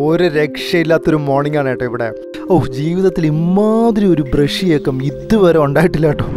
ഒരു രക്ഷയില്ലാത്തൊരു മോർണിംഗ് ആണ് കേട്ടോ ഇവിടെ ഓ ജീവിതത്തിൽ ഇമാതിരി ഒരു ബ്രഷ് ചെയ്യേക്കം ഇതുവരെ ഉണ്ടായിട്ടില്ല കേട്ടോ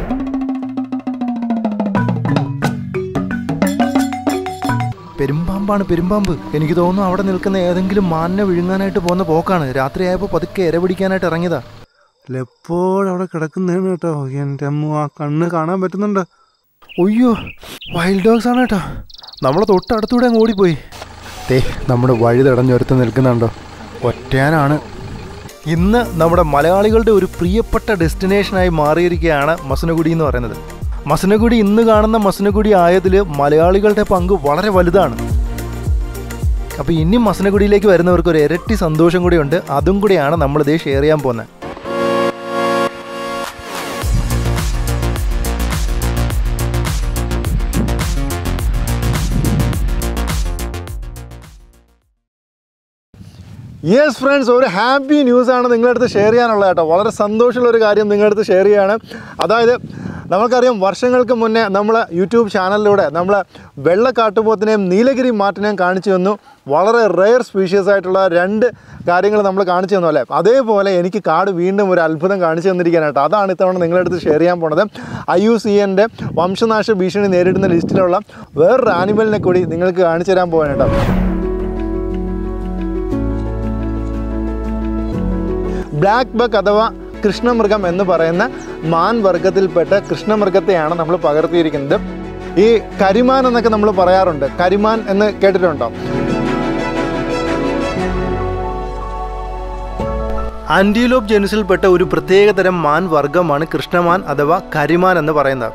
പെരുമ്പാമ്പാണ് പെരുമ്പാമ്പ് എനിക്ക് തോന്നുന്നു അവിടെ നിൽക്കുന്ന ഏതെങ്കിലും മാനിനെ വിഴുങ്ങാനായിട്ട് പോകുന്ന പോക്കാണ് രാത്രിയായപ്പോൾ പതുക്കെ ഇര പിടിക്കാനായിട്ട് ഇറങ്ങിയതാ എപ്പോഴും അവിടെ കിടക്കുന്നതാണ് കേട്ടോ എൻ്റെ അമ്മ ആ കണ്ണ് കാണാൻ പറ്റുന്നുണ്ട് ഒയ്യോ വൈൽഡ് ഡോഗ്സ് ആണ് കേട്ടോ നമ്മളെ തൊട്ടടുത്തൂടെ അങ്ങ് ഓടിപ്പോയി തേ നമ്മുടെ വഴി തടഞ്ഞൊരുത്ത് നിൽക്കുന്നുണ്ടോ ഒറ്റയാനാണ് ഇന്ന് നമ്മുടെ മലയാളികളുടെ ഒരു പ്രിയപ്പെട്ട ഡെസ്റ്റിനേഷനായി മാറിയിരിക്കുകയാണ് മസനഗുഡി എന്ന് പറയുന്നത് മസനഗുഡി ഇന്ന് കാണുന്ന മസനഗുഡി ആയതിൽ മലയാളികളുടെ പങ്ക് വളരെ വലുതാണ് അപ്പോൾ ഇനി മസനഗുഡിയിലേക്ക് വരുന്നവർക്ക് ഒരു ഇരട്ടി സന്തോഷം കൂടിയുണ്ട് അതും കൂടിയാണ് നമ്മളിതേ ഷെയർ ചെയ്യാൻ പോകുന്നത് യെസ് ഫ്രണ്ട്സ് ഒരു ഹാപ്പി ന്യൂസ് ആണ് നിങ്ങളുടെ അടുത്ത് ഷെയർ ചെയ്യാനുള്ളത് കേട്ടോ വളരെ സന്തോഷമുള്ള ഒരു കാര്യം നിങ്ങളുടെ അടുത്ത് ഷെയർ ചെയ്യാണ് അതായത് നമുക്കറിയാം വർഷങ്ങൾക്ക് മുന്നേ നമ്മൾ യൂട്യൂബ് ചാനലിലൂടെ നമ്മൾ വെള്ളക്കാട്ടുപോത്തിനെയും നീലഗിരി മാറ്റിനെയും കാണിച്ചു തന്നു വളരെ റെയർ സ്പീഷ്യസ് ആയിട്ടുള്ള രണ്ട് കാര്യങ്ങൾ നമ്മൾ കാണിച്ചു തന്നു അല്ലേ അതേപോലെ എനിക്ക് കാട് വീണ്ടും ഒരു അത്ഭുതം കാണിച്ചു തന്നിരിക്കാനായിട്ട് അതാണ് ഇത്തവണ നിങ്ങളുടെ അടുത്ത് ഷെയർ ചെയ്യാൻ പോണത് ഐ യു സി എൻ്റെ വംശനാശ ഭീഷണി നേരിടുന്ന ലിസ്റ്റിലുള്ള വേറൊരു ആനിമലിനെ കൂടി നിങ്ങൾക്ക് കാണിച്ചു തരാൻ പോകാനായിട്ടോ ബ്ലാക്ക് ബക്ക് അഥവാ കൃഷ്ണമൃഗം എന്ന് പറയുന്ന മാൻ വർഗത്തിൽപ്പെട്ട കൃഷ്ണമൃഗത്തെയാണ് നമ്മൾ പകർത്തിയിരിക്കുന്നത് ഈ കരിമാൻ എന്നൊക്കെ നമ്മൾ പറയാറുണ്ട് കരിമാൻ എന്ന് കേട്ടിട്ടുണ്ടോ ആൻറ്റിലോപ്പ് ജനുസിൽപ്പെട്ട ഒരു പ്രത്യേകതരം മാൻ വർഗമാണ് കൃഷ്ണമാൻ അഥവാ കരിമാൻ എന്ന് പറയുന്നത്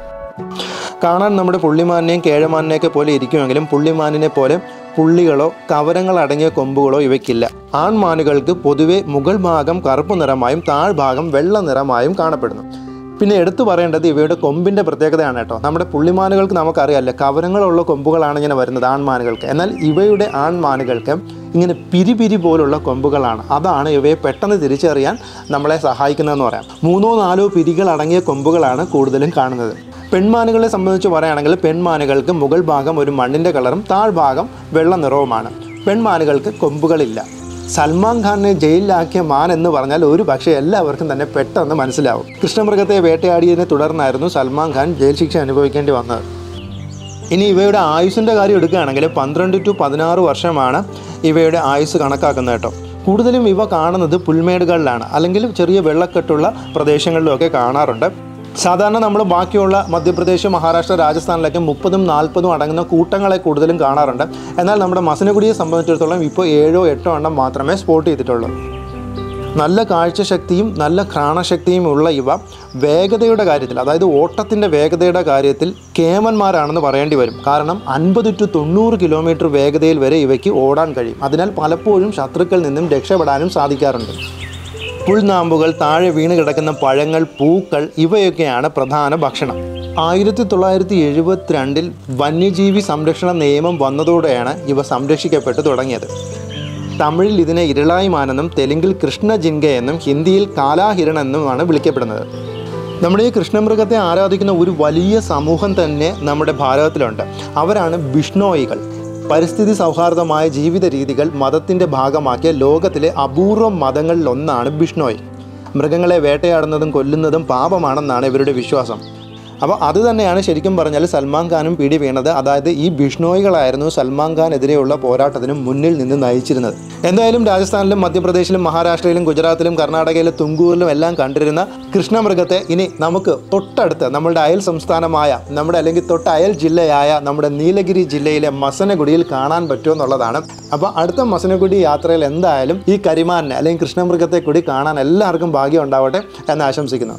കാണാൻ നമ്മുടെ പുള്ളിമാനിനെയും കേഴമാനിനെയൊക്കെ പോലെ ഇരിക്കുമെങ്കിലും പുള്ളിമാനിനെ പോലെ പുള്ളികളോ കവരങ്ങൾ അടങ്ങിയ കൊമ്പുകളോ ഇവയ്ക്കില്ല ആൺമാനുകൾക്ക് പൊതുവെ മുകൾ ഭാഗം കറുപ്പ് നിറമായും താഴ്ഭാഗം വെള്ള നിറമായും കാണപ്പെടുന്നു പിന്നെ എടുത്തു പറയേണ്ടത് ഇവയുടെ കൊമ്പിൻ്റെ പ്രത്യേകതയാണ് കേട്ടോ നമ്മുടെ പുള്ളിമാനുകൾക്ക് നമുക്കറിയാമല്ലോ കവരങ്ങളുള്ള കൊമ്പുകളാണ് ഇങ്ങനെ വരുന്നത് ആൺമാനുകൾക്ക് എന്നാൽ ഇവയുടെ ആൺമാനുകൾക്ക് ഇങ്ങനെ പിരി പിരി പോലുള്ള കൊമ്പുകളാണ് അതാണ് ഇവയെ പെട്ടെന്ന് തിരിച്ചറിയാൻ നമ്മളെ സഹായിക്കുന്നതെന്ന് പറയാം മൂന്നോ നാലോ പിരികൾ അടങ്ങിയ കൊമ്പുകളാണ് കൂടുതലും കാണുന്നത് പെൺമാനുകളെ സംബന്ധിച്ച് പറയുകയാണെങ്കിൽ പെൺമാനുകൾക്ക് മുകൾ ഭാഗം ഒരു മണ്ണിൻ്റെ കളറും താഴ്ഭാഗം വെള്ള നിറവുമാണ് പെൺമാനുകൾക്ക് കൊമ്പുകളില്ല സൽമാൻ ഖാനെ ജയിലിലാക്കിയ മാൻ എന്ന് പറഞ്ഞാൽ ഒരു പക്ഷേ എല്ലാവർക്കും തന്നെ പെട്ടെന്ന് മനസ്സിലാവും കൃഷ്ണമൃഗത്തെ വേട്ടയാടിയതിനെ തുടർന്നായിരുന്നു സൽമാൻ ഖാൻ ജയിൽ ശിക്ഷ അനുഭവിക്കേണ്ടി വന്നത് ഇനി ഇവയുടെ ആയുസിൻ്റെ കാര്യം എടുക്കുകയാണെങ്കിൽ പന്ത്രണ്ട് ടു പതിനാറ് വർഷമാണ് ഇവയുടെ ആയുസ് കണക്കാക്കുന്നത് കേട്ടോ കൂടുതലും ഇവ കാണുന്നത് പുൽമേടുകളിലാണ് അല്ലെങ്കിൽ ചെറിയ വെള്ളക്കെട്ടുള്ള പ്രദേശങ്ങളിലുമൊക്കെ കാണാറുണ്ട് സാധാരണ നമ്മൾ ബാക്കിയുള്ള മധ്യപ്രദേശ് മഹാരാഷ്ട്ര രാജസ്ഥാനിലൊക്കെ മുപ്പതും നാൽപ്പതും അടങ്ങുന്ന കൂട്ടങ്ങളെ കൂടുതലും കാണാറുണ്ട് എന്നാൽ നമ്മുടെ മസനഗുഡിയെ സംബന്ധിച്ചിടത്തോളം ഇപ്പോൾ ഏഴോ എട്ടോ എണ്ണം മാത്രമേ സ്പോട്ട് ചെയ്തിട്ടുള്ളൂ നല്ല കാഴ്ചശക്തിയും നല്ല ഘ്രാണശക്തിയും ഉള്ള ഇവ വേഗതയുടെ കാര്യത്തിൽ അതായത് ഓട്ടത്തിൻ്റെ വേഗതയുടെ കാര്യത്തിൽ കേമന്മാരാണെന്ന് പറയേണ്ടി വരും കാരണം അൻപത് ടു തൊണ്ണൂറ് കിലോമീറ്റർ വേഗതയിൽ വരെ ഇവയ്ക്ക് ഓടാൻ കഴിയും അതിനാൽ പലപ്പോഴും ശത്രുക്കളിൽ നിന്നും രക്ഷപ്പെടാനും സാധിക്കാറുണ്ട് പുൽനാമ്പുകൾ താഴെ വീണ് കിടക്കുന്ന പഴങ്ങൾ പൂക്കൾ ഇവയൊക്കെയാണ് പ്രധാന ഭക്ഷണം ആയിരത്തി തൊള്ളായിരത്തി എഴുപത്തിരണ്ടിൽ വന്യജീവി സംരക്ഷണ നിയമം വന്നതോടെയാണ് ഇവ സംരക്ഷിക്കപ്പെട്ടു തുടങ്ങിയത് തമിഴിൽ ഇതിനെ ഇരളായിമാനെന്നും തെലുങ്കിൽ കൃഷ്ണ ജിൻഗ എന്നും ഹിന്ദിയിൽ കാലാഹിരൺ എന്നുമാണ് വിളിക്കപ്പെടുന്നത് നമ്മുടെ ഈ കൃഷ്ണമൃഗത്തെ ആരാധിക്കുന്ന ഒരു വലിയ സമൂഹം തന്നെ നമ്മുടെ ഭാരതത്തിലുണ്ട് അവരാണ് ബിഷ്ണോയികൾ പരിസ്ഥിതി സൗഹാർദ്ദമായ ജീവിത രീതികൾ മതത്തിൻ്റെ ഭാഗമാക്കിയ ലോകത്തിലെ അപൂർവം മതങ്ങളിലൊന്നാണ് ബിഷ്ണോയ് മൃഗങ്ങളെ വേട്ടയാടുന്നതും കൊല്ലുന്നതും പാപമാണെന്നാണ് ഇവരുടെ വിശ്വാസം അപ്പോൾ അത് തന്നെയാണ് ശരിക്കും പറഞ്ഞാൽ സൽമാൻ ഖാനും പിടി വീണത് അതായത് ഈ ബിഷ്ണോയികളായിരുന്നു സൽമാൻ ഖാനെതിരെയുള്ള പോരാട്ടത്തിനും മുന്നിൽ നിന്ന് നയിച്ചിരുന്നത് എന്തായാലും രാജസ്ഥാനിലും മധ്യപ്രദേശിലും മഹാരാഷ്ട്രയിലും ഗുജറാത്തിലും കർണാടകയിലും തുങ്കൂറിലും എല്ലാം കണ്ടിരുന്ന കൃഷ്ണമൃഗത്തെ ഇനി നമുക്ക് തൊട്ടടുത്ത് നമ്മുടെ അയൽ സംസ്ഥാനമായ നമ്മുടെ അല്ലെങ്കിൽ തൊട്ട് അയൽ ജില്ലയായ നമ്മുടെ നീലഗിരി ജില്ലയിലെ മസനഗുഡിയിൽ കാണാൻ പറ്റുമെന്നുള്ളതാണ് അപ്പോൾ അടുത്ത മസനഗുഡി യാത്രയിൽ എന്തായാലും ഈ കരിമാനെ അല്ലെങ്കിൽ കൃഷ്ണമൃഗത്തെ കൂടി കാണാൻ എല്ലാവർക്കും ഭാഗ്യം ഉണ്ടാവട്ടെ എന്ന് ആശംസിക്കുന്നു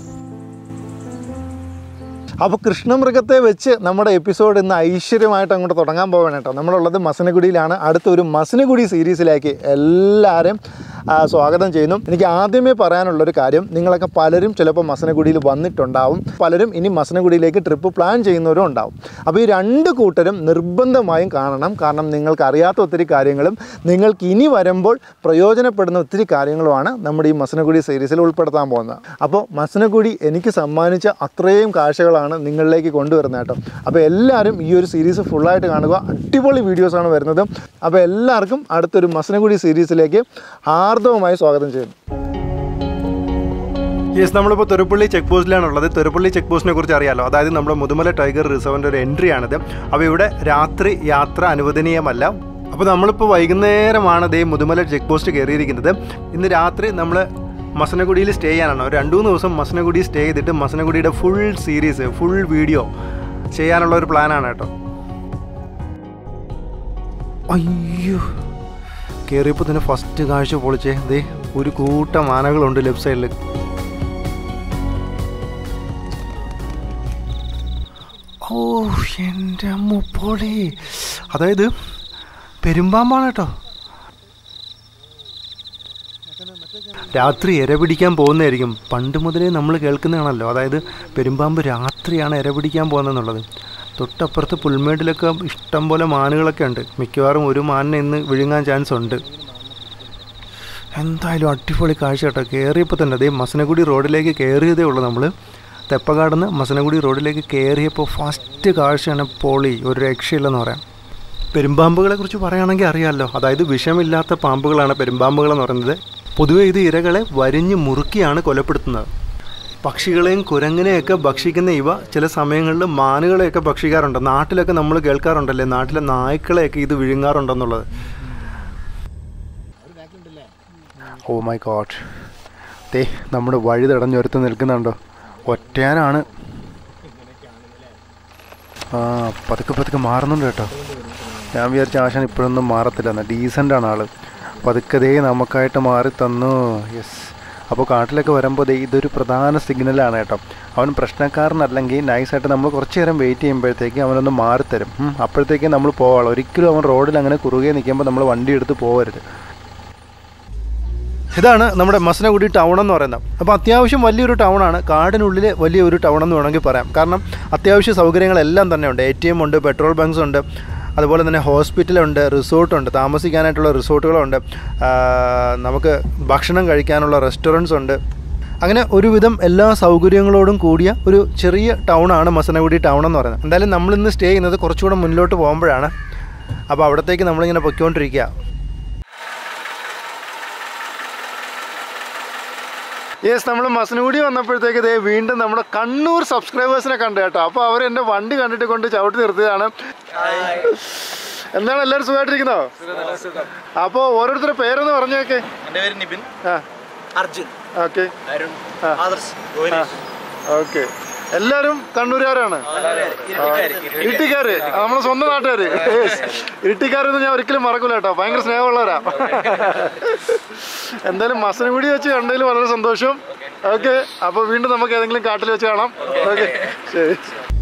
അപ്പോൾ കൃഷ്ണമൃഗത്തെ വെച്ച് നമ്മുടെ എപ്പിസോഡ് ഇന്ന് ഐശ്വര്യമായിട്ട് അങ്ങോട്ട് തുടങ്ങാൻ പോവുകയാണ് കേട്ടോ നമ്മളുള്ളത് മസനഗുഡിയിലാണ് അടുത്തൊരു മസനഗുഡി സീരീസിലേക്ക് എല്ലാവരും ആ, സ്വാഗതം ചെയ്യുന്നു എനിക്ക് ആദ്യമേ പറയാനുള്ളൊരു കാര്യം നിങ്ങളൊക്കെ പലരും ചിലപ്പോൾ മസനഗുഡിയിൽ വന്നിട്ടുണ്ടാവും പലരും ഇനി മസനഗുഡിയിലേക്ക് ട്രിപ്പ് പ്ലാൻ ചെയ്യുന്നവരും ഉണ്ടാവും അപ്പോൾ ഈ രണ്ട് കൂട്ടരും നിർബന്ധമായും കാണണം കാരണം നിങ്ങൾക്ക് അറിയാത്ത ഒത്തിരി കാര്യങ്ങളും നിങ്ങൾക്ക് ഇനി വരുമ്പോൾ പ്രയോജനപ്പെടുന്ന ഒത്തിരി കാര്യങ്ങളുമാണ് നമ്മുടെ ഈ മസനഗുഡി സീരീസിൽ ഉൾപ്പെടുത്താൻ പോകുന്നത് അപ്പോൾ മസനഗുഡി എനിക്ക് സമ്മാനിച്ച അത്രയും കാഴ്ചകളാണ് നിങ്ങളിലേക്ക് കൊണ്ടുവരുന്നത് കേട്ടോ അപ്പോൾ എല്ലാവരും ഈ ഒരു സീരീസ് ഫുള്ളായിട്ട് കാണുക അടിപൊളി വീഡിയോസാണ് വരുന്നത് അപ്പോൾ എല്ലാവർക്കും അടുത്തൊരു മസനഗുഡി സീരീസിലേക്ക് ഹാർദവമായി സ്വാഗതം ചെയ്യുന്നു യെസ് നമ്മളിപ്പോൾ തെറുപ്പള്ളി ചെക്ക് പോസ്റ്റിലാണുള്ളത് തെറുപ്പള്ളി ചെക്ക് പോസ്റ്റിനെ കുറിച്ച് അറിയാലോ അതായത് നമ്മുടെ മുതുമല ടൈഗർ റിസർവിൻ്റെ ഒരു എൻട്രി ആണിത് അപ്പോൾ ഇവിടെ രാത്രി യാത്ര അനുവദനീയമല്ല അപ്പോൾ നമ്മളിപ്പോൾ വൈകുന്നേരമാണ് ദേ മുതുമല ചെക്ക് പോസ്റ്റ് കയറിയിരിക്കുന്നത് ഇന്ന് രാത്രി നമ്മൾ മസനഗുഡിയിൽ സ്റ്റേ ചെയ്യാനാണ് ഒരു രണ്ട് മൂന്ന് ദിവസം മസനഗുഡി സ്റ്റേ ചെയ്തിട്ട് മസനഗുഡിയുടെ ഫുൾ സീരീസ് ഫുൾ വീഡിയോ ചെയ്യാനുള്ള ഒരു പ്ലാനാണ് കേട്ടോ അയ്യോ കയറിയപ്പോൾ തന്നെ ഫസ്റ്റ് കാഴ്ച പൊളിച്ചേ ദേ ഒരു കൂട്ടം ആനകളുണ്ട് ലെഫ്റ്റ് സൈഡിൽ ഓ എൻ്റെ അമ്മ പൊളി അതായത് പെരുമ്പാമ്പാണ് കേട്ടോ രാത്രി ഇര പിടിക്കാൻ പോകുന്നതായിരിക്കും പണ്ട് മുതലേ നമ്മൾ കേൾക്കുന്നതാണല്ലോ അതായത് പെരുമ്പാമ്പ് രാത്രിയാണ് ഇര പിടിക്കാൻ പോകുന്നതെന്നുള്ളത് തൊട്ടപ്പുറത്ത് പുൽമേട്ടിലൊക്കെ ഇഷ്ടം പോലെ മാനുകളൊക്കെ ഉണ്ട് മിക്കവാറും ഒരു മാനിനെ ഇന്ന് വിഴുങ്ങാൻ ചാൻസ് ഉണ്ട് എന്തായാലും അടിപൊളി കാഴ്ച കേട്ടോ കയറിയപ്പോൾ തന്നെ അതേ മസനഗുഡി റോഡിലേക്ക് കയറിയതേ ഉള്ളൂ നമ്മൾ തെപ്പക്കാടുന്ന് മസനഗുഡി റോഡിലേക്ക് കയറിയപ്പോൾ ഫസ്റ്റ് കാഴ്ചയാണ് പൊളി ഒരു രക്ഷയില്ലെന്ന് പറയാം പെരുമ്പാമ്പുകളെ കുറിച്ച് പറയുകയാണെങ്കിൽ അറിയാമല്ലോ അതായത് വിഷമില്ലാത്ത പാമ്പുകളാണ് പെരുമ്പാമ്പുകൾ എന്ന് പറയുന്നത് പൊതുവെ ഇത് ഇരകളെ വരിഞ്ഞ് മുറുക്കിയാണ് കൊലപ്പെടുത്തുന്നത് പക്ഷികളെയും കുരങ്ങിനെയൊക്കെ ഭക്ഷിക്കുന്ന ഇവ ചില സമയങ്ങളിൽ മാനുകളെയൊക്കെ ഭക്ഷിക്കാറുണ്ട് നാട്ടിലൊക്കെ നമ്മൾ കേൾക്കാറുണ്ടല്ലേ നാട്ടിലെ നായ്ക്കളെയൊക്കെ ഇത് വിഴുങ്ങാറുണ്ടെന്നുള്ളത് ഓ മൈ ഗോഡ് ദേ നമ്മുടെ വഴി തടഞ്ഞൊരുത്ത് നിൽക്കുന്നുണ്ടോ ഒറ്റയാനാണ് ആ പതുക്കെ പതുക്കെ മാറുന്നുണ്ട് കേട്ടോ ഞാൻ വിചാരിച്ച ആശാൻ ഇപ്പോഴൊന്നും മാറത്തില്ലെന്ന് ഡീസൻ്റ് ആണ് ആള് പതുക്കെ ദേ നമുക്കായിട്ട് മാറി തന്നു യെസ് അപ്പോൾ കാട്ടിലൊക്കെ വരുമ്പോൾ ദേ ഇതൊരു പ്രധാന സിഗ്നലാണ് കേട്ടോ അവൻ പ്രശ്നക്കാരനല്ലെങ്കിൽ നൈസായിട്ട് നമ്മൾ കുറച്ച് നേരം വെയിറ്റ് ചെയ്യുമ്പോഴത്തേക്ക് അവനൊന്ന് മാറിത്തരും ഉം, അപ്പോഴത്തേക്കും നമ്മൾ പോവാളൂ ഒരിക്കലും അവൻ റോഡിൽ അങ്ങനെ കുറുകെ നിൽക്കുമ്പോൾ നമ്മൾ വണ്ടി എടുത്ത് പോകരുത് ഇതാണ് നമ്മുടെ മസനഗുഡി ടൗൺ എന്ന് പറയുന്നത് അപ്പോൾ അത്യാവശ്യം വലിയൊരു ടൗണാണ് കാടിനുള്ളിൽ വലിയൊരു ടൗൺ എന്ന് വേണമെങ്കിൽ പറയാം കാരണം അത്യാവശ്യ സൗകര്യങ്ങളെല്ലാം തന്നെ ഉണ്ട് എ ടി എം ഉണ്ട് പെട്രോൾ ബങ്ക്സ് ഉണ്ട് അതുപോലെ തന്നെ ഹോസ്പിറ്റലുണ്ട് റിസോർട്ടുണ്ട് താമസിക്കാനായിട്ടുള്ള റിസോർട്ടുകളുണ്ട് ആ, നമുക്ക് ഭക്ഷണം കഴിക്കാനുള്ള റെസ്റ്റോറൻറ്റ്സ് ഉണ്ട് അങ്ങനെ ഒരുവിധം എല്ലാ സൗകര്യങ്ങളോടും കൂടിയ ഒരു ചെറിയ ടൗണാണ് മസനഗുഡി ടൗൺ എന്ന് പറയുന്നത് എന്തായാലും നമ്മളിന്ന് സ്റ്റേ ചെയ്യുന്നത് കുറച്ചുകൂടെ മുന്നിലോട്ട് പോകുമ്പോഴാണ് അപ്പോൾ അവിടത്തേക്ക് നമ്മളിങ്ങനെ പൊയ്ക്കൊണ്ടിരിക്കുക യെസ് നമ്മൾ മസനഗുഡി വന്നപ്പോഴത്തേക്ക് ഇതേ വീണ്ടും നമ്മുടെ കണ്ണൂർ സബ്സ്ക്രൈബേഴ്സിനെ കണ്ടു കേട്ടോ അപ്പോൾ അവർ എൻ്റെ വണ്ടി കണ്ടിട്ട് കൊണ്ട് ചവിട്ടി നിർത്തിയതാണ് എന്താണ് എല്ലാവരും സുഖമായിട്ടിരിക്കുന്നോ അപ്പോൾ ഓരോരുത്തരുടെ പേരൊന്ന് പറഞ്ഞേക്കെ എൻ്റെ പേര് നിബിൻ ആ അർജുൻ ഓക്കെ അരുൺ ആ. ആദർശ് ഗോരീഷ് ഓക്കെ എല്ലാവരും കണ്ണൂരുകാരാണ് ഇരിട്ടിക്കാര് നമ്മളെ സ്വന്തം നാട്ടുകാര് ഇരിട്ടിക്കാരെന്ന് ഞാൻ ഒരിക്കലും മറക്കൂല കേട്ടോ ഭയങ്കര സ്നേഹമുള്ളവരാ എന്തായാലും മസനഗുടി വെച്ച് കണ്ടതിൽ വളരെ സന്തോഷം ഓക്കെ അപ്പൊ വീണ്ടും നമുക്ക് ഏതെങ്കിലും കാട്ടിൽ വെച്ച് കാണാം ഓക്കെ ശരി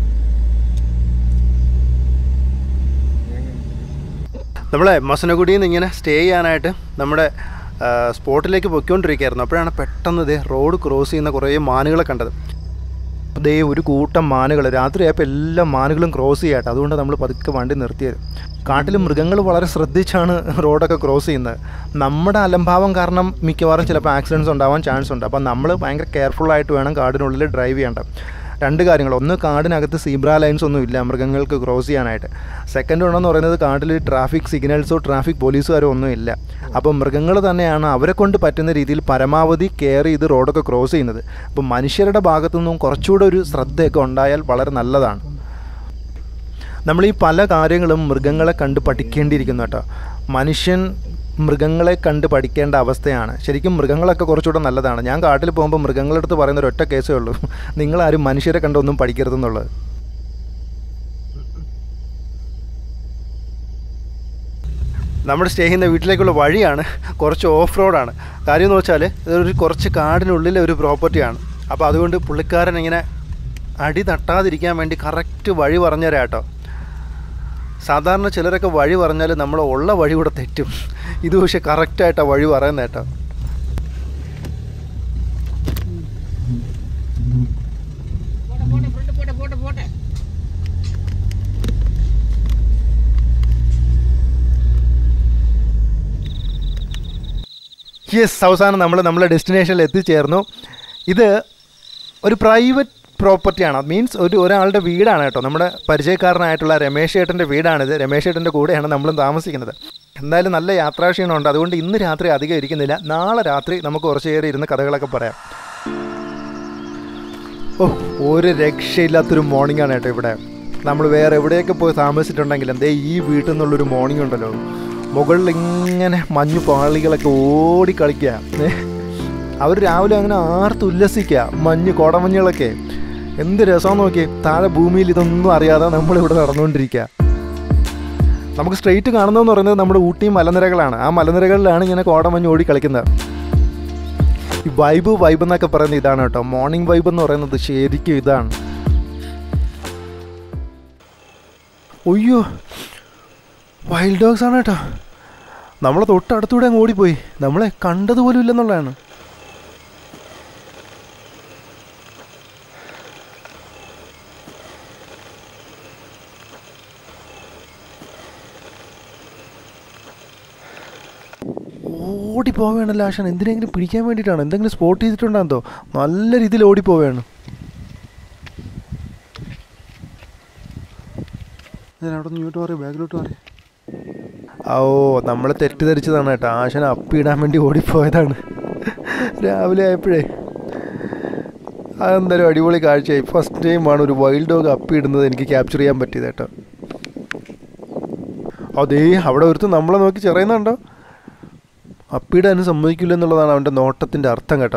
നമ്മളെ മസനഗുഡിയിൽ നിന്ന് ഇങ്ങനെ സ്റ്റേ ചെയ്യാനായിട്ട് നമ്മുടെ ആ, സ്പോട്ടിലേക്ക് പൊയ്ക്കൊണ്ടിരിക്കുകയായിരുന്നു അപ്പോഴാണ് പെട്ടെന്ന് ഇതേ റോഡ് ക്രോസ് ചെയ്യുന്ന കുറേ മാനുകളെ കണ്ടത് ദേ ഒരു കൂട്ടം മാനുകൾ രാത്രിയായപ്പോൾ എല്ലാ മാനുകളും ക്രോസ് ചെയ്യാട്ടോ അതുകൊണ്ട് നമ്മൾ പതുക്കെ വണ്ടി നിർത്തിയത് കാട്ടിൽ മൃഗങ്ങൾ വളരെ ശ്രദ്ധിച്ചാണ് റോഡൊക്കെ ക്രോസ് ചെയ്യുന്നത് നമ്മുടെ അലംഭാവം കാരണം മിക്കവാറും ചിലപ്പോൾ ആക്സിഡൻറ്റ്സ് ഉണ്ടാവാൻ ചാൻസ് ഉണ്ട് അപ്പോൾ നമ്മൾ ഭയങ്കര കെയർഫുള്ളായിട്ട് വേണം കാടിനുള്ളിൽ ഡ്രൈവ് ചെയ്യേണ്ടത് രണ്ട് കാര്യങ്ങൾ ഒന്ന് കാടിനകത്ത് സീബ്ര ലൈൻസ് ഒന്നും ഇല്ല മൃഗങ്ങൾക്ക് ക്രോസ് ചെയ്യാനായിട്ട് സെക്കൻഡ് ഉണ്ടെന്ന് പറയുന്നത് കാട്ടിൽ ട്രാഫിക് സിഗ്നൽസോ ട്രാഫിക് പോലീസുകാരോ ഒന്നും ഇല്ല അപ്പോൾ മൃഗങ്ങൾ തന്നെയാണ് അവരെ കൊണ്ട് പറ്റുന്ന രീതിയിൽ പരമാവധി കെയർ ചെയ്ത് റോഡൊക്കെ ക്രോസ് ചെയ്യുന്നത് അപ്പോൾ മനുഷ്യരുടെ ഭാഗത്തു നിന്നും കുറച്ചുകൂടെ ഒരു ശ്രദ്ധയൊക്കെ ഉണ്ടായാൽ വളരെ നല്ലതാണ് നമ്മൾ ഈ പല കാര്യങ്ങളും മൃഗങ്ങളെ കണ്ട് പഠിക്കേണ്ടിയിരിക്കുന്നു കേട്ടോ മനുഷ്യൻ മൃഗങ്ങളെ കണ്ട് പഠിക്കേണ്ട അവസ്ഥയാണ് ശരിക്കും മൃഗങ്ങളൊക്കെ കുറച്ചുകൂടെ നല്ലതാണ് ഞാൻ കാട്ടിൽ പോകുമ്പോൾ മൃഗങ്ങളുടെ അടുത്ത് പറയുന്ന ഒരു ഒറ്റ കേസേ ഉള്ളൂ നിങ്ങളാരും മനുഷ്യരെ കണ്ടൊന്നും പഠിക്കരുതെന്നുള്ളത് നമ്മുടെ സ്റ്റേ ചെയ്യുന്ന വീട്ടിലേക്കുള്ള വഴിയാണ് കുറച്ച് ഓഫ് റോഡാണ് കാര്യം എന്ന് വെച്ചാൽ ഇതൊരു കുറച്ച് കാടിനുള്ളിലെ ഒരു പ്രോപ്പർട്ടിയാണ് അപ്പോൾ അതുകൊണ്ട് പുള്ളിക്കാരൻ ഇങ്ങനെ അടി തട്ടാതിരിക്കാൻ വേണ്ടി കറക്റ്റ് വഴി പറഞ്ഞുതരാം കേട്ടോ സാധാരണ ചിലരൊക്കെ വഴി പറഞ്ഞാൽ നമ്മൾ ഉള്ള വഴി കൂടെ തെറ്റും ഇത് പക്ഷേ കറക്റ്റായിട്ടാണ് വഴി പറയുന്നത് കേട്ടോ യെസ് അവസാനം നമ്മൾ നമ്മളെ ഡെസ്റ്റിനേഷനിൽ എത്തിച്ചേർന്നു ഇത് ഒരു പ്രൈവറ്റ് പ്രോപ്പർട്ടിയാണ് മീൻസ് ഒരു ഒരാളുടെ വീടാണ് കേട്ടോ നമ്മുടെ പരിചയക്കാരനായിട്ടുള്ള രമേശ് ഏട്ടൻ്റെ വീടാണിത് രമേശ് ഏട്ടൻ്റെ കൂടെയാണ് നമ്മളും താമസിക്കുന്നത് എന്തായാലും നല്ല യാത്രാക്ഷീണമുണ്ട് അതുകൊണ്ട് ഇന്ന് രാത്രി അധികം ഇരിക്കുന്നില്ല നാളെ രാത്രി നമുക്ക് കുറച്ച് കയറി ഇരുന്ന് കഥകളൊക്കെ പറയാം ഓ ഒരു രക്ഷയില്ലാത്തൊരു മോർണിംഗ് ആണ് കേട്ടോ ഇവിടെ നമ്മൾ വേറെ എവിടെയൊക്കെ പോയി താമസിച്ചിട്ടുണ്ടെങ്കിലും ദേ ഈ വീട്ടിൽ നിന്നുള്ളൊരു മോർണിംഗ് ഉണ്ടല്ലോ മുകളിൽ ഇങ്ങനെ മഞ്ഞു പാളികളൊക്കെ ഓടി കളിക്കുക അവർ രാവിലെ അങ്ങനെ ആർത്ത് ഉല്ലസിക്കുക മഞ്ഞ് കോടമഞ്ഞുകളൊക്കെ എന്ത് രസം നോക്കി താഴെ ഭൂമിയിൽ ഇതൊന്നും അറിയാതെ നമ്മളിവിടെ നടന്നുകൊണ്ടിരിക്കുക നമുക്ക് സ്ട്രെയിറ്റ് കാണുന്നതെന്ന് പറയുന്നത് നമ്മുടെ ഊട്ടി മലനിരകളാണ് ആ മലനിരകളിലാണ് ഇങ്ങനെ കോടമഞ്ഞ് ഓടി കളിക്കുന്നത് ഈ വൈബ് വൈബ് എന്നൊക്കെ പറയുന്നത് ഇതാണ് കേട്ടോ മോർണിംഗ് വൈബ് എന്ന് പറയുന്നത് ശരിക്കും ഇതാണ് ഒയ്യോ വൈൽഡ് ഡോഗ്സ് ആണ് കേട്ടോ നമ്മളെ തൊട്ടടുത്തൂടെ അങ്ങ് ഓടിപ്പോയി നമ്മളെ കണ്ടതുപോലും ഇല്ലെന്നുള്ളതാണ് ഓടിപ്പോവുകയാണ് ലാഷൻ എന്തിനെങ്കിലും പിടിക്കാൻ വേണ്ടിയിട്ടാണ് എന്തെങ്കിലും സ്പോട്ട് ചെയ്തിട്ടുണ്ടെന്തോ നല്ല രീതിയിൽ ഓടിപ്പോവുകയാണ് അവിടെ നിന്ന് ഇങ്ങോട്ട് മാറി ബാഗിലോട്ട് മാറി ഓ നമ്മൾ തെറ്റിദ്ധരിച്ചതാണ് കേട്ടോ ആശന അപ്പിടാൻ വേണ്ടി ഓടിപ്പോയതാണ് രാവിലെ ആയപ്പോഴേ അതെന്തായാലും അടിപൊളി കാഴ്ചയായി ഫസ്റ്റ് ടൈമാണ് ഒരു വൈൽഡ് ഡോഗ് അപ്പിടുന്നത് എനിക്ക് ക്യാപ്ചർ ചെയ്യാൻ പറ്റിയത് കേട്ടോ അതേ അവിടെ ഒരുത്ത് നമ്മളെ നോക്കി ചെറിയുന്നുണ്ടോ അപ്പിടാനും സമ്മതിക്കില്ല എന്നുള്ളതാണ് അവൻ്റെ നോട്ടത്തിൻ്റെ അർത്ഥം കേട്ടോ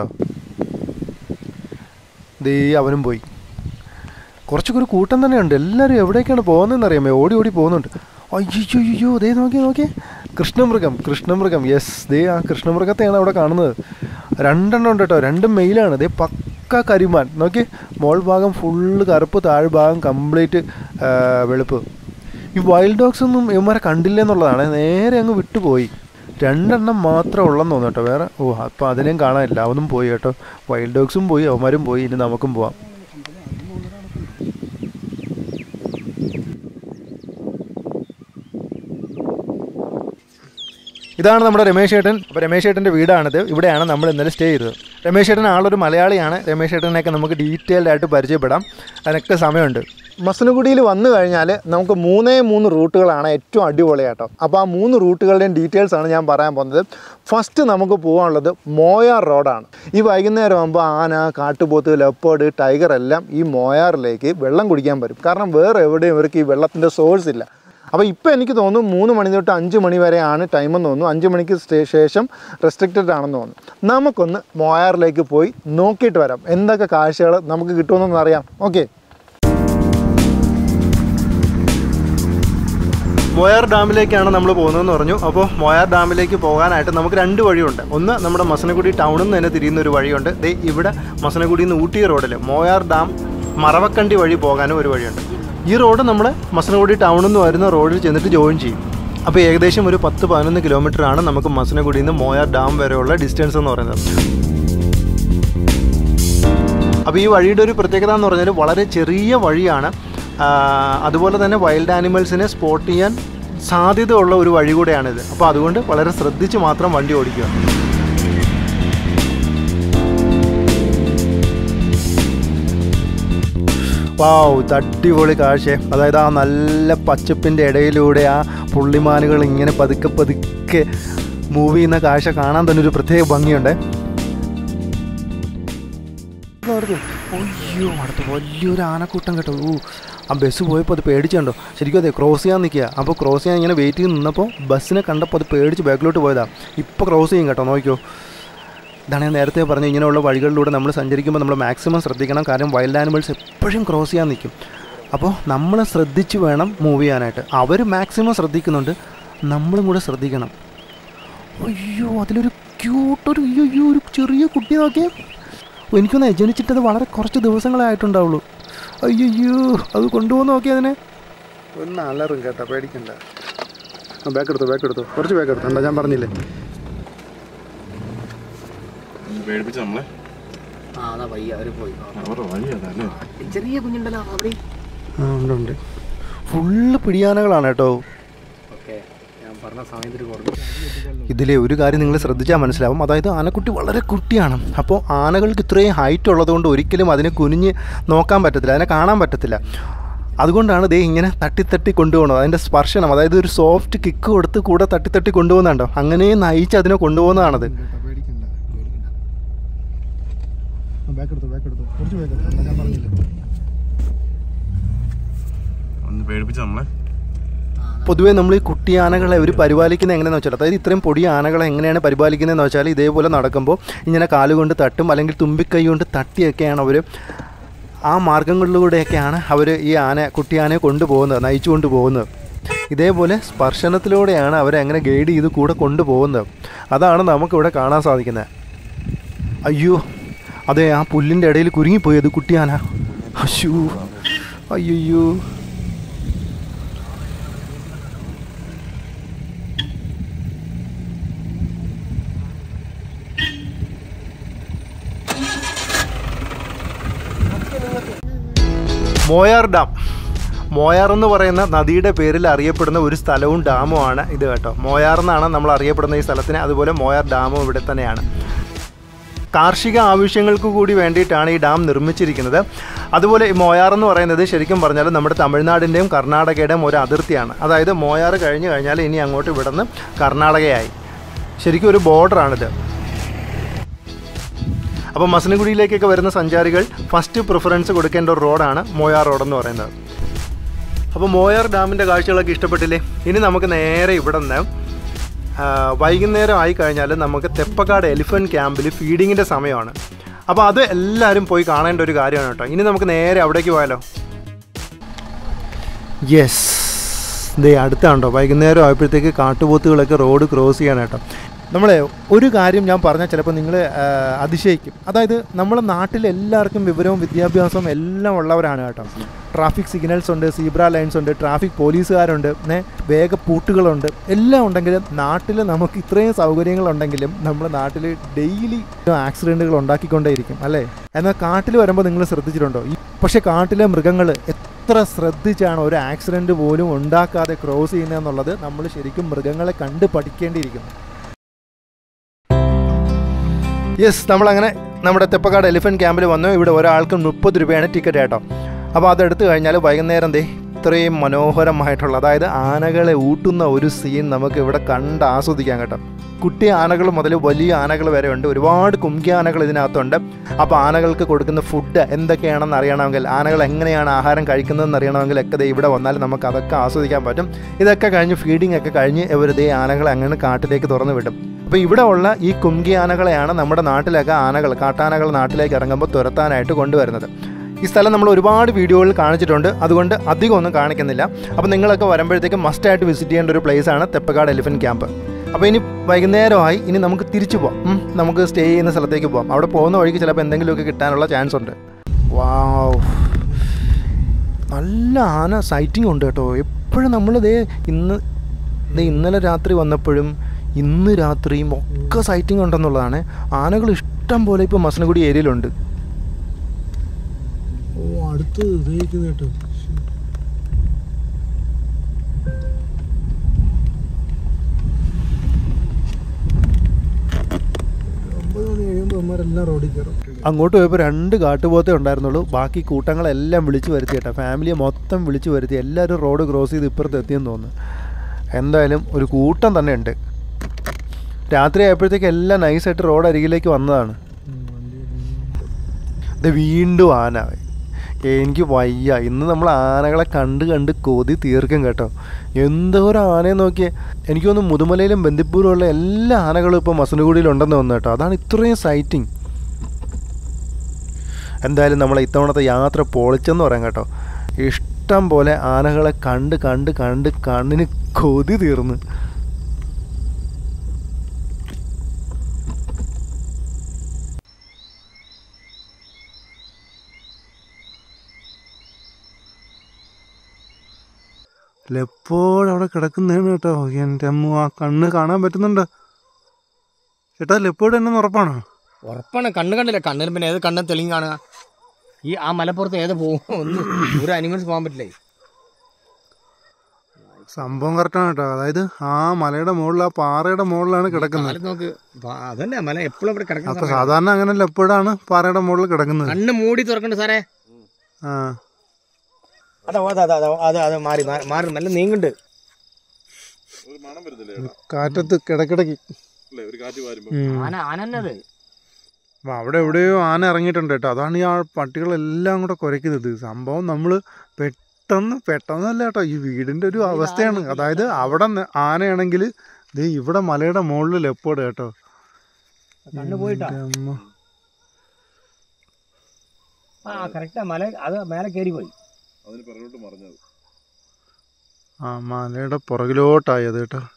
ദേ അവനും പോയി കുറച്ചൊക്കെ ഒരു കൂട്ടം തന്നെയുണ്ട് എല്ലാവരും എവിടേക്കാണ് പോകുന്നതെന്ന് അറിയാമോ ഓടി ഓടി പോകുന്നുണ്ട് അയ്യോ അയ്യോ ദേ നോക്കി നോക്കി കൃഷ്ണമൃഗം കൃഷ്ണമൃഗം യെസ് ദേ ആ കൃഷ്ണമൃഗത്തെയാണ് അവിടെ കാണുന്നത് രണ്ടെണ്ണം ഉണ്ട് കേട്ടോ രണ്ടും മെയിലാണ് ദേ പക്ക കരിമാൻ നോക്കി മോൾ ഭാഗം ഫുള്ള് കറുപ്പ് താഴ്ഭാഗം കംപ്ലീറ്റ് വെളുപ്പ് ഈ വൈൽഡ് ഡോഗ്സ് ഒന്നും ഇവന്മാരെ കണ്ടില്ല എന്നുള്ളതാണ് നേരെ അങ്ങ് വിട്ടുപോയി രണ്ടെണ്ണം മാത്രം ഉള്ളെന്ന് തോന്നുന്നു കേട്ടോ വേറെ ഓ അപ്പോൾ അതിനെയും കാണാനില്ല അവനും പോയി കേട്ടോ വൈൽഡ് ഡോഗ്സും പോയി അവന്മാരും പോയി ഇനി നമുക്കും പോവാം ഇതാണ് നമ്മുടെ രമേശ് ഏട്ടൻ അപ്പോൾ രമേശ് ഏട്ടൻ്റെ വീടാണിത് ഇവിടെയാണ് നമ്മൾ ഇന്നലെ സ്റ്റേ ചെയ്തത് രമേശ് ഏട്ടൻ ആളൊരു മലയാളിയാണ് രമേശ് ഏട്ടനെയൊക്കെ നമുക്ക് ഡീറ്റെയിൽഡ് ആയിട്ട് പരിചയപ്പെടാം അതിനൊക്കെ സമയമുണ്ട് മസനഗുഡിയിൽ വന്നു കഴിഞ്ഞാൽ നമുക്ക് മൂന്നേ മൂന്ന് റൂട്ടുകളാണ് ഏറ്റവും അടിപൊളിയാട്ടോ അപ്പോൾ ആ മൂന്ന് റൂട്ടുകളുടെയും ഡീറ്റെയിൽസ് ആണ് ഞാൻ പറയാൻ പോകുന്നത് ഫസ്റ്റ് നമുക്ക് പോകാനുള്ളത് മോയാർ റോഡാണ് ഈ വൈകുന്നേരം ആകുമ്പോൾ ആന കാട്ടുപോത്ത് ലെപ്പേർഡ് ടൈഗർ എല്ലാം ഈ മോയാറിലേക്ക് വെള്ളം കുടിക്കാൻ വരും കാരണം വേറെ എവിടെയും ഇവർക്ക് ഈ വെള്ളത്തിൻ്റെ സോഴ്സ് ഇല്ല അപ്പോൾ ഇപ്പോൾ എനിക്ക് തോന്നുന്നു മൂന്ന് മണി തൊട്ട് അഞ്ച് മണി വരെയാണ് ടൈമെന്ന് തോന്നുന്നു അഞ്ച് മണിക്ക് സ്റ്റേ- ശേഷം റെസ്ട്രിക്റ്റഡ് ആണെന്ന് തോന്നുന്നു നമുക്കൊന്ന് മോയാറിലേക്ക് പോയി നോക്കിയിട്ട് വരാം എന്തൊക്കെ കാഴ്ചകൾ നമുക്ക് കിട്ടുമെന്നൊന്ന് അറിയാം ഓക്കെ മോയാർ ഡാമിലേക്കാണ് നമ്മൾ പോകുന്നതെന്ന് പറഞ്ഞു അപ്പോൾ മോയാർ ഡാമിലേക്ക് പോകാനായിട്ട് നമുക്ക് രണ്ട് വഴിയുണ്ട് ഒന്ന് നമ്മുടെ മസനഗുഡി ടൗണിൽ നിന്ന് തന്നെ തിരിയുന്ന ഒരു വഴിയുണ്ട് ദേ ഇവിടെ മസനഗുഡിയിൽ നിന്ന് ഊട്ടി റോഡിൽ മോയാർ ഡാം മറവക്കണ്ടി വഴി പോകാനും ഒരു വഴിയുണ്ട് ഈ റോഡ് നമ്മൾ മസനഗുഡി ടൗണിൽ നിന്ന് വരുന്ന റോഡിൽ ചെന്നിട്ട് ജോയിൻ ചെയ്യും അപ്പോൾ ഏകദേശം ഒരു പത്ത് പതിനൊന്ന് കിലോമീറ്റർ ആണ് നമുക്ക് മസനഗുഡിയിൽ നിന്ന് മോയാർ ഡാം വരെയുള്ള ഡിസ്റ്റൻസ് എന്ന് പറയുന്നത് അപ്പോൾ ഈ വഴിയുടെ ഒരു പ്രത്യേകത എന്ന് പറഞ്ഞാൽ വളരെ ചെറിയ വഴിയാണ് ആ, അതുപോലെ തന്നെ വൈൽഡ് ആനിമൽസിനെ സ്പോട്ട് ചെയ്യാൻ സാധ്യതയുള്ള ഒരു വഴി കൂടെയാണിത് അപ്പോൾ അതുകൊണ്ട് വളരെ ശ്രദ്ധിച്ച് മാത്രം വണ്ടി ഓടിക്കുക വാവ് ഇത് അടിപൊളി കാഴ്ച അതായത് ആ നല്ല പച്ചപ്പിൻ്റെ ഇടയിലൂടെ ആ പുള്ളിമാനുകൾ ഇങ്ങനെ പതുക്കെ പതുക്കെ മൂവ് ചെയ്യുന്ന കാഴ്ച കാണാൻ തന്നെ ഒരു പ്രത്യേക ഭംഗിയുണ്ട് അവിടുത്തെ അയ്യോ അടുത്ത് വലിയൊരു ആനക്കൂട്ടം കേട്ടോ ഓ ആ ബസ് പോയപ്പോൾ അത് പേടിച്ചുണ്ടോ ശരിക്കും അതെ ക്രോസ് ചെയ്യാൻ നിൽക്കുക അപ്പോൾ ക്രോസ് ചെയ്യാൻ ഇങ്ങനെ വെയിറ്റ് ചെയ്ത് നിന്നപ്പോൾ ബസ്സിനെ കണ്ടപ്പോൾ അത് പേടിച്ച് ബാക്കിലോട്ട് പോയതാ ഇപ്പോൾ ക്രോസ് ചെയ്യും കേട്ടോ നോക്കിയോ ഇതാണ് ഞാൻ നേരത്തെ പറഞ്ഞു ഇങ്ങനെയുള്ള വഴികളിലൂടെ നമ്മൾ സഞ്ചരിക്കുമ്പോൾ നമ്മൾ മാക്സിമം ശ്രദ്ധിക്കണം കാരണം വൈൽഡ് ആനിമൽസ് എപ്പോഴും ക്രോസ് ചെയ്യാൻ നിൽക്കും അപ്പോൾ നമ്മൾ ശ്രദ്ധിച്ച് വേണം മൂവ് ചെയ്യാനായിട്ട് അവർ മാക്സിമം ശ്രദ്ധിക്കുന്നുണ്ട് നമ്മളും കൂടെ ശ്രദ്ധിക്കണം അയ്യോ അതിലൊരു ക്യൂട്ടൊരു അയ്യോ അയ്യോ ഒരു ചെറിയ കുട്ടി നോക്കിയേ എനിക്കൊന്ന് ജനിച്ചിട്ടത് വളരെ കുറച്ച് ദിവസങ്ങളെ ആയിട്ടുണ്ടാവുള്ളൂ അയ്യോ അത് കൊണ്ടുപോകുന്ന നോക്കി അതിനെ ഒന്ന് അലറും കേട്ടോ പേടിക്കണ്ട ബാക്ക് എടുത്തു ബാക്ക് എടുത്തു കുറച്ച് ബാക്ക് എടുത്തു എന്താ ഞാൻ പറഞ്ഞില്ലേ പേടിപ്പിച്ച നമ്മളെ ആ അതാ വയ്യ അവര് പോയി അവരുടെ വഴി അതല്ലേ ചെറിയ കുഞ്ഞുണ്ടല്ലോ അവിടെ ആ ഉണ്ട് ഉണ്ട് ഫുള്ള് പിടിയാനകളാണ് കേട്ടോ ഓക്കെ ഞാൻ പറഞ്ഞ സമയത്തിന് കൊടുക്കും ഇതിലെ ഒരു കാര്യം നിങ്ങൾ ശ്രദ്ധിച്ചാൽ മനസ്സിലാവും അതായത് ആനക്കുട്ടി വളരെ കുട്ടിയാണ് അപ്പോൾ ആനകൾക്ക് ഇത്രയും ഹൈറ്റ് ഉള്ളതുകൊണ്ട് ഒരിക്കലും അതിനെ കുനിഞ്ഞ് നോക്കാൻ പറ്റത്തില്ല അതിനെ കാണാൻ പറ്റത്തില്ല അതുകൊണ്ടാണ് ദേ ഇങ്ങനെ തട്ടിത്തട്ടി കൊണ്ടുപോകുന്നത് അതിൻ്റെ സ്പർശനം അതായത് ഒരു സോഫ്റ്റ് കിക്ക് കൊടുത്ത് കൂടെ തട്ടിത്തട്ടി കൊണ്ടുപോകുന്നുണ്ടോ അങ്ങനെ നയിച്ച് അതിനെ കൊണ്ടുപോകുന്നതാണത് ഒന്ന് പേടിപ്പിച്ച നമ്മളെ പൊതുവേ നമ്മൾ ഈ കുട്ടി ആനകളെ ഒരു പരിപാലിക്കുന്നത് എങ്ങനെയാണെന്ന് വെച്ചാൽ അതായത് ഇത്രയും പൊടി ആനകളെ എങ്ങനെയാണ് പരിപാലിക്കുന്നതെന്ന് വെച്ചാൽ ഇതേപോലെ നടക്കുമ്പോൾ ഇങ്ങനെ കാലുകൊണ്ട് തട്ടും അല്ലെങ്കിൽ തുമ്പിക്കൈ കൊണ്ട് തട്ടിയൊക്കെയാണ് അവർ ആ മാർഗങ്ങളിലൂടെയൊക്കെയാണ് അവർ ഈ ആന കുട്ടി ആനയെ കൊണ്ടുപോകുന്നത് നയിച്ചു കൊണ്ടുപോകുന്നത് ഇതേപോലെ സ്പർശനത്തിലൂടെയാണ് അവരെ അങ്ങനെ ഗൈഡ് ചെയ്ത് കൂടെ കൊണ്ടുപോകുന്നത് അതാണ് നമുക്കിവിടെ കാണാൻ സാധിക്കുന്നത് അയ്യോ അതെ ആ പുല്ലിൻ്റെ ഇടയിൽ കുരുങ്ങിപ്പോയത് കുട്ടിയാന അശൂ അയ്യോ മോയാർ ഡാം മോയാർ എന്ന് പറയുന്ന നദിയുടെ പേരിൽ അറിയപ്പെടുന്ന ഒരു സ്ഥലവും ഡാമുമാണ് ഇത് കേട്ടോ മോയാർ എന്നാണ് നമ്മൾ അറിയപ്പെടുന്ന ഈ സ്ഥലത്തിന് അതുപോലെ മോയാർ ഡാമും ഇവിടെ തന്നെയാണ് കാർഷിക ആവശ്യങ്ങൾക്ക് കൂടി വേണ്ടിയിട്ടാണ് ഈ ഡാം നിർമ്മിച്ചിരിക്കുന്നത് അതുപോലെ ഈ മോയാർ എന്ന് പറയുന്നത് ശരിക്കും പറഞ്ഞാൽ നമ്മുടെ തമിഴ്നാടിൻ്റെയും കർണാടകയുടെയും ഒരു അതിർത്തിയാണ് അതായത് മോയാർ കഴിഞ്ഞ് കഴിഞ്ഞാൽ ഇനി അങ്ങോട്ട് ഇവിടുന്ന് കർണാടകയായി ശരിക്കും ഒരു ബോർഡറാണിത് അപ്പോൾ മസനഗുഡിയിലേക്കൊക്കെ വരുന്ന സഞ്ചാരികൾ ഫസ്റ്റ് പ്രിഫറൻസ് കൊടുക്കേണ്ട ഒരു റോഡാണ് മോയാർ റോഡ് എന്ന് പറയുന്നത് അപ്പോൾ മോയാർ ഡാമിൻ്റെ കാഴ്ചകളൊക്കെ ഇഷ്ടപ്പെട്ടില്ലേ ഇനി നമുക്ക് നേരെ ഇവിടെ നിന്ന് വൈകുന്നേരം ആയി കഴിഞ്ഞാൽ നമുക്ക് തെപ്പക്കാട് എലിഫൻറ്റ് ക്യാമ്പിൽ ഫീഡിങ്ങിൻ്റെ സമയമാണ് അപ്പോൾ അത് എല്ലാവരും പോയി കാണേണ്ട ഒരു കാര്യമാണ് കേട്ടോ ഇനി നമുക്ക് നേരെ അവിടേക്ക് പോയാലോ യെസ് ദേ അടുത്താണ്ടോ വൈകുന്നേരം ആയപ്പോഴത്തേക്ക് കാട്ടുപോത്തുകളൊക്കെ റോഡ് ക്രോസ് ചെയ്യണം കേട്ടോ നമ്മളെ ഒരു കാര്യം ഞാൻ പറഞ്ഞാൽ ചിലപ്പോൾ നിങ്ങൾ അതിശയിക്കും അതായത് നമ്മുടെ നാട്ടിൽ എല്ലാവർക്കും വിവരവും വിദ്യാഭ്യാസവും എല്ലാം ഉള്ളവരാണ് കേട്ടോ ട്രാഫിക് സിഗ്നൽസ് ഉണ്ട് സീബ്ര ലൈൻസ് ഉണ്ട് ട്രാഫിക് പോലീസുകാരുണ്ട് പിന്നെ വേഗപ്പൂട്ടുകളുണ്ട് എല്ലാം ഉണ്ടെങ്കിലും നാട്ടിൽ നമുക്ക് ഇത്രയും സൗകര്യങ്ങളുണ്ടെങ്കിലും നമ്മുടെ നാട്ടിൽ ഡെയിലി ആക്സിഡൻറ്റുകൾ ഉണ്ടാക്കിക്കൊണ്ടേയിരിക്കും അല്ലേ എന്നാൽ കാട്ടിൽ വരുമ്പോൾ നിങ്ങൾ ശ്രദ്ധിച്ചിട്ടുണ്ടോ ഈ പക്ഷേ കാട്ടിലെ മൃഗങ്ങൾ എത്ര ശ്രദ്ധിച്ചാണ് ഒരു ആക്സിഡൻറ്റ് പോലും ഉണ്ടാക്കാതെ ക്രോസ് ചെയ്യുന്നതെന്നുള്ളത് നമ്മൾ ശരിക്കും മൃഗങ്ങളെ കണ്ട് പഠിക്കേണ്ടിയിരിക്കുന്നു യെസ് നമ്മളങ്ങനെ നമ്മുടെ തെപ്പക്കാട് എലിഫൻറ്റ് ക്യാമ്പിൽ വന്നു ഇവിടെ ഒരാൾക്ക് മുപ്പത് രൂപയാണ് ടിക്കറ്റ് കേട്ടോ അപ്പോൾ അതെടുത്ത് കഴിഞ്ഞാൽ വൈകുന്നേരം ദേ ഇത്രയും മനോഹരമായിട്ടുള്ള അതായത് ആനകളെ ഊട്ടുന്ന ഒരു സീൻ നമുക്ക് ഇവിടെ കണ്ട് ആസ്വദിക്കാം കേട്ടോ കുട്ടി ആനകൾ മുതൽ വലിയ ആനകൾ വരെ ഉണ്ട് ഒരുപാട് കുംകി ആനകൾ ഇതിനകത്തുണ്ട് അപ്പോൾ ആനകൾക്ക് കൊടുക്കുന്ന ഫുഡ് എന്തൊക്കെയാണെന്ന് അറിയണമെങ്കിൽ ആനകൾ എങ്ങനെയാണ് ആഹാരം കഴിക്കുന്നതെന്ന് അറിയണമെങ്കിൽ ഒക്കെ ദേ ഇവിടെ വന്നാൽ നമുക്ക് അതൊക്കെ ആസ്വദിക്കാൻ പറ്റും ഇതൊക്കെ കഴിഞ്ഞ് ഫീഡിംഗ് ഒക്കെ കഴിഞ്ഞ് ഇവർ ദേ ആനകളെ അങ്ങനെ കാട്ടിലേക്ക് തുറന്നു വിടും അപ്പോൾ ഇവിടെ ഉള്ള ഈ കുംകി ആനകളെയാണ് നമ്മുടെ നാട്ടിലൊക്കെ ആനകൾ കാട്ടാനകൾ നാട്ടിലേക്ക് ഇറങ്ങുമ്പോൾ തുരത്താനായിട്ട് കൊണ്ടുവരുന്നത് ഈ സ്ഥലം നമ്മൾ ഒരുപാട് വീഡിയോകളിൽ കാണിച്ചിട്ടുണ്ട് അതുകൊണ്ട് അധികം ഒന്നും കാണിക്കുന്നില്ല അപ്പോൾ നിങ്ങളൊക്കെ വരുമ്പോഴത്തേക്കും മസ്റ്റായിട്ട് വിസിറ്റ് ചെയ്യേണ്ട ഒരു place ആണ് തെപ്പക്കാട് എലിഫൻറ്റ് ക്യാമ്പ് അപ്പോൾ ഇനി വൈകുന്നേരമായി ഇനി നമുക്ക് തിരിച്ചു പോവാം ഉം, നമുക്ക് സ്റ്റേ ചെയ്യുന്ന സ്ഥലത്തേക്ക് പോവാം അവിടെ പോകുന്ന വഴിക്ക് ചിലപ്പോൾ എന്തെങ്കിലുമൊക്കെ കിട്ടാനുള്ള ചാൻസ് ഉണ്ട് വാവ് നല്ല ആന സൈറ്റിംഗ് ഉണ്ട് കേട്ടോ എപ്പോഴും നമ്മൾ ദേ ഇന്ന് ദേ ഇന്നലെ രാത്രി വന്നപ്പോഴും ഇന്ന് രാത്രിയും ഒക്കെ സൈറ്റിംഗ് ഉണ്ടെന്നുള്ളതാണ് ആനകൾ ഇഷ്ടം പോലെ ഇപ്പോൾ മസനഗുഡി ഏരിയയിലുണ്ട് ഓ അടുത്ത് ഇതേക്കുന്ന കേട്ടോ ഒമ്പത് മണി കഴിയുമ്പോൾ അമ്മമാരെല്ലാം റോഡിൽ കയറും അങ്ങോട്ട് പോയപ്പോൾ രണ്ട് കാട്ടുപോത്തേ ഉണ്ടായിരുന്നുള്ളൂ ബാക്കി കൂട്ടങ്ങളെല്ലാം വിളിച്ചു വരുത്തി കേട്ടോ ഫാമിലിയെ മൊത്തം വിളിച്ചു വരുത്തി എല്ലാവരും റോഡ് ക്രോസ് ചെയ്ത് ഇപ്പുറത്ത് എത്തിയെന്ന് തോന്നുന്നു എന്തായാലും ഒരു കൂട്ടം തന്നെ ഉണ്ട് രാത്രി ആയപ്പോഴത്തേക്ക് എല്ലാം നൈസായിട്ട് റോഡ് അരികിലേക്ക് വന്നതാണ് ഇത് വീണ്ടും ആന എനിക്ക് വയ്യ ഇന്ന് നമ്മൾ ആനകളെ കണ്ട് കണ്ട് കൊതി തീർക്കും കേട്ടോ എന്തോരം ആനയെ നോക്കിയേ എനിക്ക് തോന്നുന്നു മുതുമലയിലും ബന്ദിപ്പൂരും ഉള്ള എല്ലാ ആനകളും ഇപ്പോൾ മസനഗുഡിയിലുണ്ടെന്ന് തോന്നുന്നു കേട്ടോ അതാണ് ഇത്രയും സൈറ്റിംഗ് എന്തായാലും നമ്മളെ ഇത്തവണത്തെ യാത്ര പൊളിച്ചെന്ന് പറയാം കേട്ടോ ഇഷ്ടം പോലെ ആനകളെ കണ്ട് കണ്ട് കണ്ട് കണ്ണിന് കൊതി തീർന്ന് ലെപ്പോഴും അവിടെ കിടക്കുന്നതാണ് കേട്ടോ എൻ്റെ അമ്മ ആ കണ്ണ് കാണാൻ പറ്റുന്നുണ്ട് ചേട്ടാ ലെപ്പോഴും എന്നെ ഉറപ്പാണോ ഉറപ്പാണ് കണ്ണ് കണ്ടില്ല കണ്ണിന് പിന്നെ ഏത് കണ്ണും തെളിയും കാണുക ഈ ആ മലപ്പുറത്ത് ഏത് പോകും ഒന്നും ഒരു അനിമൽസ് പോകാൻ പറ്റില്ലേ സംഭവം കറക്റ്റാണ് കേട്ടോ അതായത് ആ മലയുടെ മുകളിൽ ആ പാറയുടെ മുകളിലാണ് കിടക്കുന്നത് കാല് നോക്ക് ബാ- അതന്നെ മല എപ്പോഴും ഇവിടെ കിടക്കുന്ന അപ്പൊ സമയം. സാധാരണ അങ്ങനല്ല എപ്പോഴാണ് പാറയുടെ മുകളിൽ കിടക്കുന്നത് കണ്ണ് മൂടി തുറക്കണ്ട സാറേ ആ അതാ അതാ അതാ അതാ, അത് അത് മാറി മാറി മാറി നല്ല നീങ്ങുണ്ട് ഒരു മണം വരുന്നില്ലേ കാറ്റത്ത് കിടക്കിടക്ക് അല്ലേ ഒരു കാറ്റ് വാരുമ്പോ ഉം. ആന ആന തന്നെ അത് അപ്പൊ അവിടെ എവിടെയോ ആന ഇറങ്ങിയിട്ടുണ്ട് കേട്ടോ അതാണ് ഈ ആ പട്ടികളെല്ലാം കൂടെ കുരയ്ക്കുന്നത് സംഭവം നമ്മൾ പെട്ടെന്ന് പെട്ടെന്നല്ല കേട്ടോ ഈ വീടിന്റെ ഒരു അവസ്ഥയാണ് അതായത് അവിടെ ന- ആനയാണെങ്കിൽ ദേ ഇവിടെ മലയുടെ മുകളിൽ ലെപ്പോട് കേട്ടോ കണ്ണ് പോയിട്ടാ എൻ്റെ അമ്മ. ആ കറക്റ്റാ മല അത് മേലെ കയറി പോയി അതിന് പിറകോട്ട് മറിഞ്ഞത് ആ മലയുടെ പുറകിലോട്ടായി അത് കേട്ടോ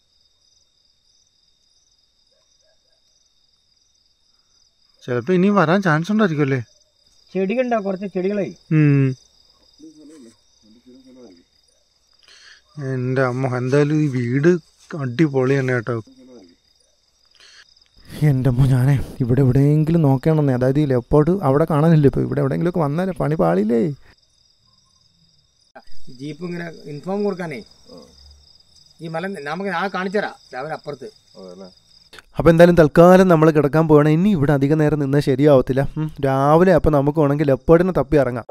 ചിലപ്പോ ഇനി വരാൻ ചാൻസ് ഉണ്ടായിരിക്കും അല്ലേ ചെടികളുണ്ടോ കുറച്ച് ചെടികളെ ഉം. എൻ്റെ അമ്മ എന്തായാലും ഈ വീട് അടിപൊളി തന്നെ കേട്ടോ എൻ്റെ അമ്മ ഞാനേ ഇവിടെ എവിടെയെങ്കിലും നോക്കണമെന്നേ അതായത് ഈ ലെപ്പോട്ട് അവിടെ കാണാനില്ല ഇപ്പോൾ ഇവിടെ എവിടെയെങ്കിലുമൊക്കെ വന്നാലേ പണി പാളിയില്ലേ ജീപ്പ് ഇങ്ങനെ ഇൻഫോം കൊടുക്കാനേ ഈ മല നമുക്ക് ഞാൻ കാണിച്ചുതരാം രാവിലെ അപ്പുറത്ത് അതല്ലേ അപ്പോൾ എന്തായാലും തൽക്കാലം നമ്മൾ കിടക്കാൻ പോകണം ഇനി ഇവിടെ അധികം നേരം നിന്നാൽ ശരിയാവത്തില്ല ഉം, രാവിലെ അപ്പോൾ നമുക്ക് വേണമെങ്കിൽ ലെപ്പേർഡിനെ തപ്പി ഇറങ്ങാം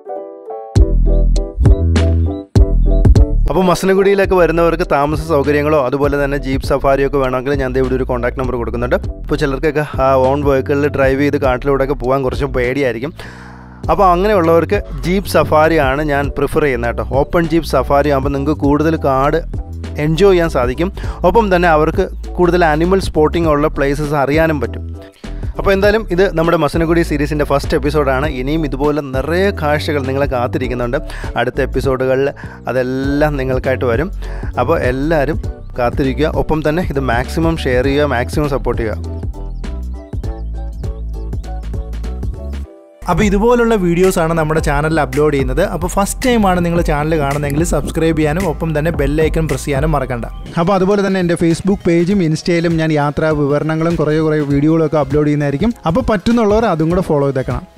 അപ്പോൾ മസനഗുഡിയിലൊക്കെ വരുന്നവർക്ക് താമസ സൗകര്യങ്ങളോ അതുപോലെ തന്നെ ജീപ്പ് സഫാരിയോ ഒക്കെ വേണമെങ്കിൽ ഞാൻ ദേ ഇവിടെ ഒരു കോൺടാക്ട് നമ്പർ കൊടുക്കുന്നുണ്ട് ഇപ്പോൾ ചിലർക്കൊക്കെ ആ ഓൺ വെഹിക്കിളിൽ ഡ്രൈവ് ചെയ്ത് കാട്ടിലൂടെയൊക്കെ പോകാൻ കുറച്ച് പേടിയായിരിക്കും അപ്പോൾ അങ്ങനെയുള്ളവർക്ക് ജീപ്പ് സഫാരിയാണ് ഞാൻ പ്രിഫർ ചെയ്യുന്നത് കേട്ടോ ഓപ്പൺ ജീപ്പ് സഫാരി ആകുമ്പോൾ നിങ്ങൾക്ക് കൂടുതൽ കാട് എൻജോയ് ചെയ്യാൻ സാധിക്കും ഒപ്പം തന്നെ അവർക്ക് കൂടുതൽ ആനിമൽ സ്പോട്ടിംഗ് ഉള്ള പ്ലേസസ് അറിയാനും പറ്റും അപ്പോൾ എന്തായാലും ഇത് നമ്മുടെ മസനഗുഡി സീരീസിൻ്റെ ഫസ്റ്റ് എപ്പിസോഡാണ് ഇനിയും ഇതുപോലെ നിറയെ കാഴ്ചകൾ നിങ്ങളെ കാത്തിരിക്കുന്നുണ്ട് അടുത്ത എപ്പിസോഡുകളിൽ അതെല്ലാം നിങ്ങൾക്കായിട്ട് വരും അപ്പോൾ എല്ലാവരും കാത്തിരിക്കുക ഒപ്പം തന്നെ ഇത് മാക്സിമം ഷെയർ ചെയ്യുക മാക്സിമം സപ്പോർട്ട് ചെയ്യുക അപ്പോൾ ഇതുപോലുള്ള വീഡിയോസാണ് നമ്മുടെ ചാനലിൽ അപ്ലോഡ് ചെയ്യുന്നത് അപ്പോൾ ഫസ്റ്റ് ടൈമാണ് നിങ്ങൾ ചാനൽ കാണുന്നതെങ്കിൽ സബ്സ്ക്രൈബ് ചെയ്യാനും ഒപ്പം തന്നെ ബെല്ലൈക്കൺ പ്രസ് ചെയ്യാനും മറക്കണ്ട അപ്പോൾ അതുപോലെ തന്നെ എൻ്റെ ഫേസ്ബുക്ക് പേജും ഇൻസ്റ്റയിലും ഞാൻ യാത്രാ വിവരണങ്ങളും കുറേ കുറേ വീഡിയോകളൊക്കെ അപ്ലോഡ് ചെയ്യുന്നതായിരിക്കും അപ്പോൾ പറ്റുന്നുള്ളവർ അതും കൂടെ ഫോളോ ചെയ്തേക്കണം